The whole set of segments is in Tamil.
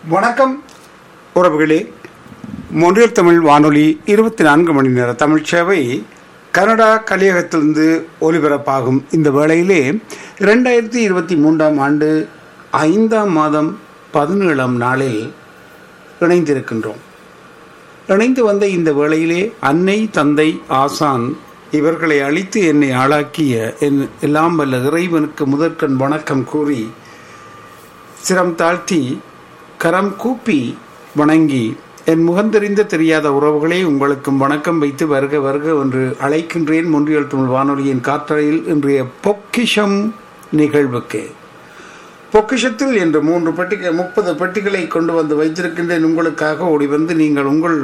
வணக்கம் உறவுகளே மொன்றியல் தமிழ் வானொலி இருபத்தி நான்கு மணி நேர தமிழ் சேவை கனடா கலியகத்திலிருந்து ஒலிபரப்பாகும் இந்த வேளையிலே இரண்டாயிரத்தி இருபத்தி மூன்றாம் ஆண்டு ஐந்தாம் மாதம் பதினேழாம் நாளில் இணைந்திருக்கின்றோம் இணைந்து வந்த இந்த வேளையிலே அன்னை தந்தை ஆசான் இவர்களை அழித்து என்னை ஆளாக்கிய என் எல்லாம் வல்ல இறைவனுக்கு முதற்கண் வணக்கம் கூறி சிரம் தாழ்த்தி கரம் கூப்பி வணங்கி என் முகந்தெறிந்த தெரியாத உறவுகளே உங்களுக்கும் வணக்கம் வைத்து வருக வருக என்று அழைக்கின்றேன் முன்றியல் தமிழ் வானொலியின் காற்றலையில் இன்றைய பொக்கிஷம் நிகழ்வுக்கு பொக்கிஷத்தில் என்று மூன்று பெட்டிக முப்பது பெட்டிகளை கொண்டு வந்து வைத்திருக்கின்றேன் உங்களுக்காக ஓடி வந்து நீங்கள் உங்கள்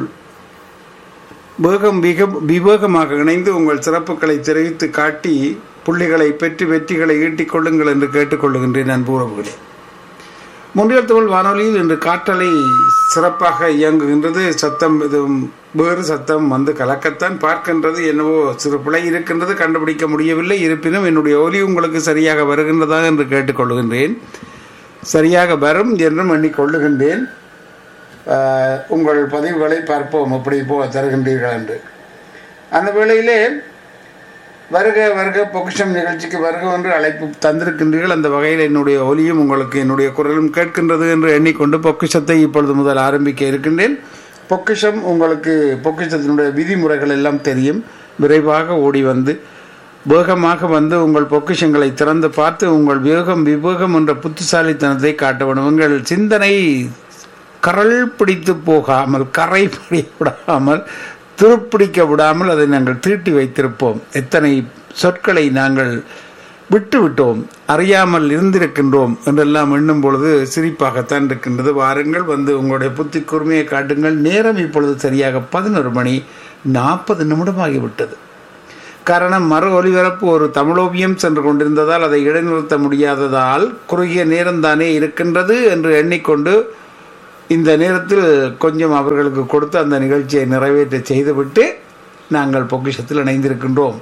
வேகம் மிக விவேகமாக இணைந்து உங்கள் சிறப்புகளை தெரிவித்து காட்டி புள்ளிகளை பெற்று வெற்றிகளை ஈட்டிக் கொள்ளுங்கள் என்று கேட்டுக்கொள்ளுகின்றேன் அன்பு உறவுகளே முன்னியல் தமிழ் வானொலியில் இன்று காற்றலை சிறப்பாக இயங்குகின்றது சத்தம் இது வேறு சத்தம் வந்து கலக்கத்தான் பார்க்கின்றது என்னவோ சிறு பிழை இருக்கின்றது கண்டுபிடிக்க முடியவில்லை இருப்பினும் என்னுடைய ஒலி உங்களுக்கு சரியாக வருகின்றதா என்று கேட்டுக்கொள்கின்றேன் சரியாக வரும் என்றும் எண்ணிக்கொள்ளுகின்றேன் ஆஹ், உங்கள் பதிவுகளை பார்ப்போம் எப்படி போ தருகின்றீர்கள் என்று அந்த வேளையிலே வருக வருக பொக்கிஷம் நிகழ்ச்சிக்கு வருக என்று அழைப்பு தந்திருக்கின்றீர்கள் அந்த வகையில் என்னுடைய ஒலியும் உங்களுக்கு என்னுடைய குரலும் கேட்கின்றது என்று எண்ணிக்கொண்டு பொக்கிஷத்தை இப்பொழுது முதல் ஆரம்பிக்க இருக்கின்றேன் பொக்கிஷம் உங்களுக்கு பொக்கிஷத்தினுடைய விதிமுறைகள் எல்லாம் தெரியும் விரைவாக ஓடி வந்து வேகமாக வந்து உங்கள் பொக்கிஷங்களை திறந்து பார்த்து உங்கள் வேகம் விவேகம் என்ற புத்திசாலித்தனத்தை காட்ட வேண்டும் உங்கள் சிந்தனை கரள் பிடித்து போகாமல் கரை பிடி விடாமல் துருப்பிடிக்க விடாமல் அதை நாங்கள் தீட்டி வைத்திருப்போம் எத்தனை சொற்களை நாங்கள் விட்டு விட்டோம் அறியாமல் இருந்திருக்கின்றோம் என்றெல்லாம் எண்ணும் பொழுது சிரிப்பாகத்தான் இருக்கின்றது வாருங்கள் வந்து உங்களுடைய புத்தி கூர்மையை காட்டுங்கள் நேரம் இப்பொழுது சரியாக பதினொரு மணி நாற்பது நிமிடமாகிவிட்டது காரணம் மறு ஒலிபரப்பு ஒரு தமிழோவியம் சென்று கொண்டிருந்ததால் அதை இடைநிறுத்த முடியாததால் குறுகிய நேரம்தானே இருக்கின்றது என்று எண்ணிக்கொண்டு இந்த நேரத்தில் கொஞ்சம் அவர்களுக்கு கொடுத்து அந்த நிகழ்ச்சியை நிறைவேற்ற செய்துவிட்டு நாங்கள் பொக்கிஷத்தில் இணைந்திருக்கின்றோம்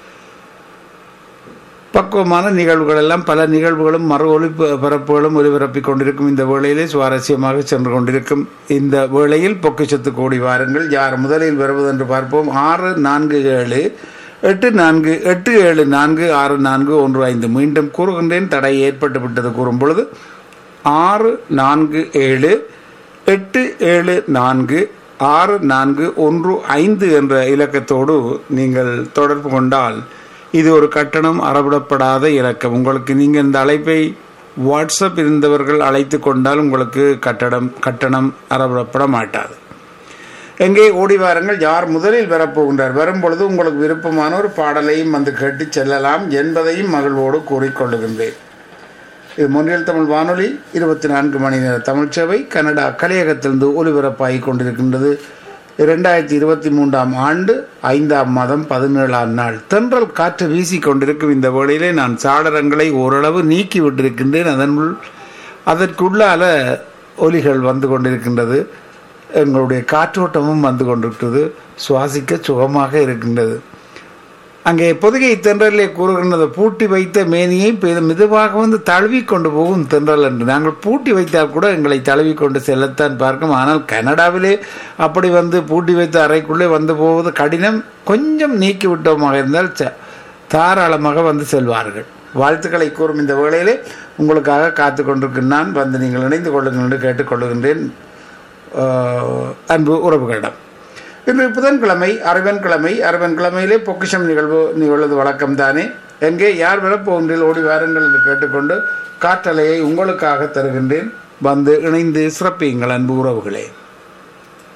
பக்குவமான நிகழ்வுகள் எல்லாம் பல நிகழ்வுகளும் மறு ஒளிபரப்புகளும் ஒலிபரப்பிக் கொண்டிருக்கும் இந்த வேளையிலே சுவாரஸ்யமாக சென்று கொண்டிருக்கும் இந்த வேளையில் பொக்கிஷத்துக்கு ஓடி வாருங்கள் யார் முதலில் வருவதென்று பார்ப்போம் ஆறு நான்கு ஏழு எட்டு நான்கு எட்டு ஏழு நான்கு ஆறு நான்கு ஒன்று ஐந்து மீண்டும் கூறுகின்றேன் தடை ஏற்பட்டு விட்டது கூறும் பொழுது ஆறு நான்கு ஏழு எட்டு ஏழு நான்கு ஆறு நான்கு ஒன்று ஐந்து என்ற இலக்கத்தோடு நீங்கள் தொடர்பு கொண்டால் இது ஒரு கட்டணம் அறவிடப்படாத இலக்கம் உங்களுக்கு நீங்கள் இந்த அழைப்பை வாட்ஸ்அப் இருந்தவர்கள் அழைத்து கொண்டால் உங்களுக்கு கட்டணம் கட்டணம் அறவிடப்பட மாட்டாது எங்கே ஓடி வாருங்கள் யார் முதலில் வரப்போகின்றார் வரும்பொழுது உங்களுக்கு விருப்பமான ஒரு பாடலையும் வந்து கேட்டு செல்லலாம் என்பதையும் மகிழ்வோடு கூறிக்கொள்ளுகின்றேன் இது மொன்றியல் தமிழ் வானொலி இருபத்தி நான்கு மணி நேர தமிழ் சேவை கனடா கலையகத்திலிருந்து ஒலிபரப்பாகி கொண்டிருக்கின்றது இரண்டாயிரத்தி இருபத்தி மூன்றாம் ஆண்டு ஐந்தாம் மாதம் பதினேழாம் நாள் தென்றல் காற்று வீசி கொண்டிருக்கும் இந்த வேளையிலே நான் சாளரங்களை ஓரளவு நீக்கி விட்டிருக்கின்றேன் அதனுள் அதற்குள்ளால ஒலிகள் வந்து கொண்டிருக்கின்றது எங்களுடைய காற்றோட்டமும் வந்து கொண்டிருக்கிறது சுவாசிக்க சுகமாக இருக்கின்றது அங்கே பொதுகை தென்றலே கூறுகின்றது பூட்டி வைத்த மேனியை பெ- மெதுவாக வந்து தழுவி கொண்டு போகும் தென்றல் என்று நாங்கள் பூட்டி வைத்தால் கூட எங்களை தழுவி கொண்டு செல்லத்தான் பார்க்கும் ஆனால் கனடாவிலே அப்படி வந்து பூட்டி வைத்த அறைக்குள்ளே வந்து போவது கடினம் கொஞ்சம் நீக்கி விட்டோமாக இருந்தால் ச- தாராளமாக வந்து செல்வார்கள் வாழ்த்துக்களை கூறும் இந்த வேளையிலே உங்களுக்காக காத்து கொண்டிருக்கும் நான் வந்து நீங்கள் இணைந்து கொள்ளுங்கள் என்று கேட்டுக்கொள்ளுகின்றேன் ஆஹ், அன்பு உறவுகளிடம் இன்று புதன்கிழமை அரவன் கிழமை அரவன் கிழமையிலே பொக்கிஷம் நிகழ்வு நிகழ்வது வழக்கம்தானே எங்கே யார் வரப்போகின்றில் ஓடி வாருங்கள் என்று கேட்டுக்கொண்டு காற்றலையை உங்களுக்காக தருகின்றேன் வந்து இணைந்து சிறப்பியுங்கள் அன்பு உறவுகளே